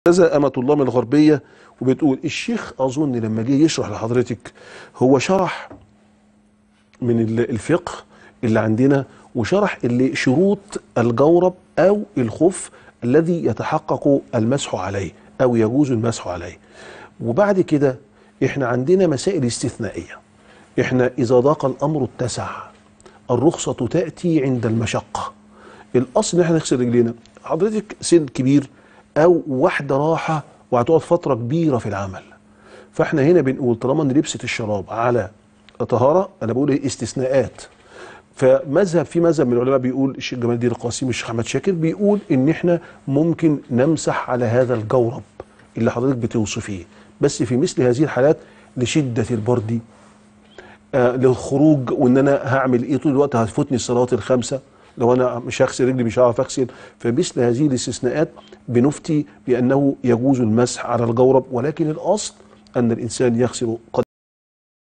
كذا أمة الله من الغربية وبتقول الشيخ أظن لما جه يشرح لحضرتك هو شرح من ال- الفقه اللي عندنا وشرح اللي شروط الجورب أو الخف الذي يتحقق المسح عليه أو يجوز المسح عليه وبعد كده احنا عندنا مسائل استثنائية احنا إذا ضاق الأمر اتسع الرخصة تأتي عند المشقة الأصل إن احنا نغسل رجلينا حضرتك سن كبير أو واحدة راحة وهتقعد فترة كبيرة في العمل فاحنا هنا بنقول طالما ان لبست الشراب على طهارة أنا بقول إيه استثناءات فمذهب في مذهب من العلماء بيقول الشيخ جمال الدين القاسمي الشيخ احمد شاكر بيقول ان احنا ممكن نمسح على هذا الجورب اللي حضرتك بتوصفيه بس في مثل هذه الحالات لشده البرد آه للخروج وان انا هعمل ايه طول الوقت هتفوتني الصلاه الخمسه لو انا مش هغسل رجلي مش هعرف اغسل فمثل هذه الاستثناءات بنفتي بانه يجوز المسح على الجورب ولكن الاصل ان الانسان يغسل قد